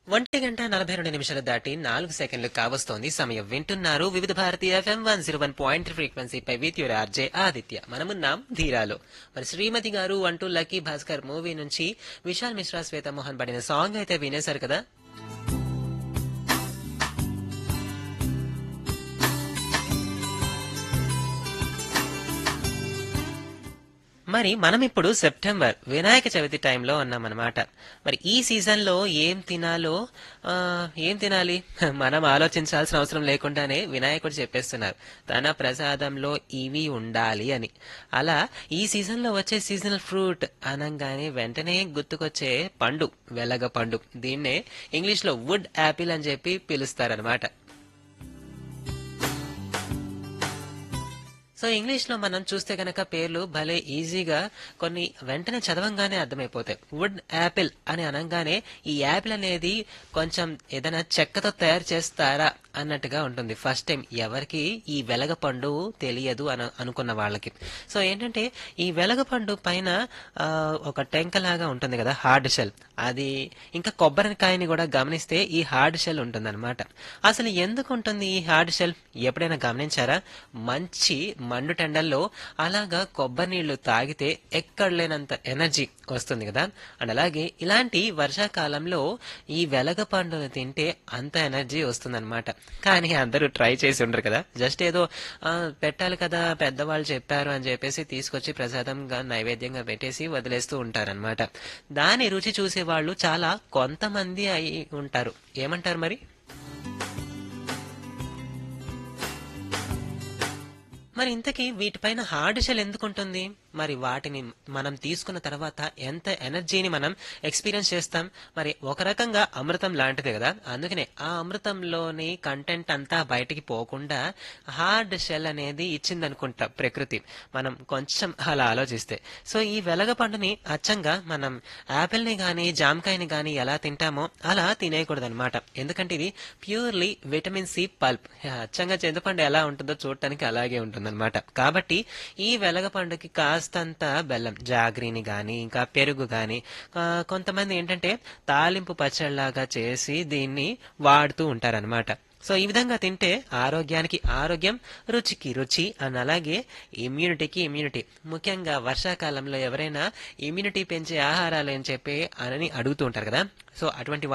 ఒంటి గంట నలభై రెండు నిమిషాలు దాటి నాలుగు సెకండ్లు కావస్తోంది సమయం వింటున్నారు Vividh Bharati FM one zero one point ఫ్రీక్వెన్సీపై విత్ యువర్ ఆర్జే ఆదిత్య మనమున్నాం ధీరాలో మరి శ్రీమతి గారు అంటూ లక్కీ భాస్కర్ మూవీ నుంచి విశాల్ మిశ్రా శ్వేత మోహన్ పడిన సాంగ్ అయితే వినేశారు కదా మరి మనం ఇప్పుడు సెప్టెంబర్ వినాయక చవితి టైంలో ఉన్నామన్నమాట మరి ఈ సీజన్ లో ఏం తినాలో ఆ, ఏం తినాలి మనం ఆలోచించాల్సిన అవసరం లేకుండానే వినాయకుడు చెప్పేస్తున్నారు తన ప్రసాదంలో ఇవి ఉండాలి అని అలా ఈ సీజన్ లో వచ్చే సీజనల్ ఫ్రూట్ అనగానే వెంటనే గుర్తుకొచ్చే పండు వెలగ పండు దీన్నే ఇంగ్లీష్ లో వుడ్ యాపిల్ అని చెప్పి పిలుస్తారనమాట సో ఇంగ్లీష్ లో మనం చూస్తే గనక పేర్లు భలే ఈజీగా కొన్ని వెంటనే చదవంగానే అర్థమైపోతాయి వుడ్ యాపిల్ అని అనగానే ఈ యాపిల్ అనేది కొంచెం ఏదైనా చెక్కతో తయారు చేస్తారా అన్నట్టుగా ఉంటుంది ఫస్ట్ టైం ఎవరికి ఈ వెలగపండు తెలియదు అని అనుకున్న వాళ్ళకి సో ఏంటంటే ఈ వెలగపండు పైన ఆ, ఒక టెంకలాగా ఉంటుంది కదా హార్డ్ షెల్ అది ఇంకా కొబ్బరికాయని కూడా గమనిస్తే ఈ హార్డ్ షెల్ ఉంటుంది అసలు ఎందుకు ఉంటుంది ఈ హార్డ్ షెల్ ఎప్పుడైనా గమనించారా మంచి మండు టెండల్లో అలాగా కొబ్బరి నీళ్లు తాగితే ఎక్కడ లేనంత ఎనర్జీ వస్తుంది కదా అండ్ అలాగే ఇలాంటి వర్షాకాలంలో ఈ వెలగ పండును తింటే అంత ఎనర్జీ వస్తుందన్నమాట కానీ అందరూ ట్రై చేసి ఉండరు కదా జస్ట్ ఏదో ఆ, పెట్టాలి కదా పెద్దవాళ్ళు చెప్పారు అని చెప్పేసి తీసుకొచ్చి ప్రసాదంగా నైవేద్యంగా పెట్టేసి వదిలేస్తూ ఉంటారన్నమాట దాని రుచి చూసే వాళ్ళు చాలా కొంతమంది అయి ఉంటారు ఏమంటారు మరి మరి ఇంతకీ వీటిపైన హార్డ్ షెల్ ఎందుకు ఉంటుంది మరి వాటిని మనం తీసుకున్న తర్వాత ఎంత ఎనర్జీని మనం ఎక్స్పీరియన్స్ చేస్తాం మరి ఒక రకంగా అమృతం లాంటిదే కదా అందుకనే ఆ అమృతంలోని కంటెంట్ అంతా బయటికి పోకుండా హార్డ్ షెల్ అనేది ఇచ్చిందనుకుంటా ప్రకృతి మనం కొంచెం అలా ఆలోచిస్తే సో ఈ వెలగ పండుని అచ్చంగా మనం యాపిల్ ని గాని జామకాయని గాని ఎలా తింటామో అలా తినేయకూడదు అనమాట ఎందుకంటే ఇది ప్యూర్లీ విటమిన్ సి పల్ప్ అచ్చంగా చింతపండు ఎలా ఉంటుందో చూడటానికి అలాగే ఉంటుందన్నమాట కాబట్టి ఈ వెలగ పండుకి కాస్తంత బెల్లం జాగ్రీని గాని ఇంకా పెరుగు గాని ఆ, కొంతమంది ఏంటంటే తాలింపు పచ్చళ్ళలాగా చేసి దీన్ని వాడుతూ ఉంటారనమాట సో ఈ విధంగా తింటే ఆరోగ్యానికి ఆరోగ్యం రుచికి రుచి అని అలాగే ఇమ్యూనిటీకి ఇమ్యూనిటీ ముఖ్యంగా వర్షాకాలంలో ఎవరైనా ఇమ్యూనిటీ పెంచే ఆహారాలు అని చెప్పి అని అడుగుతూ ఉంటారు కదా సో అటువంటి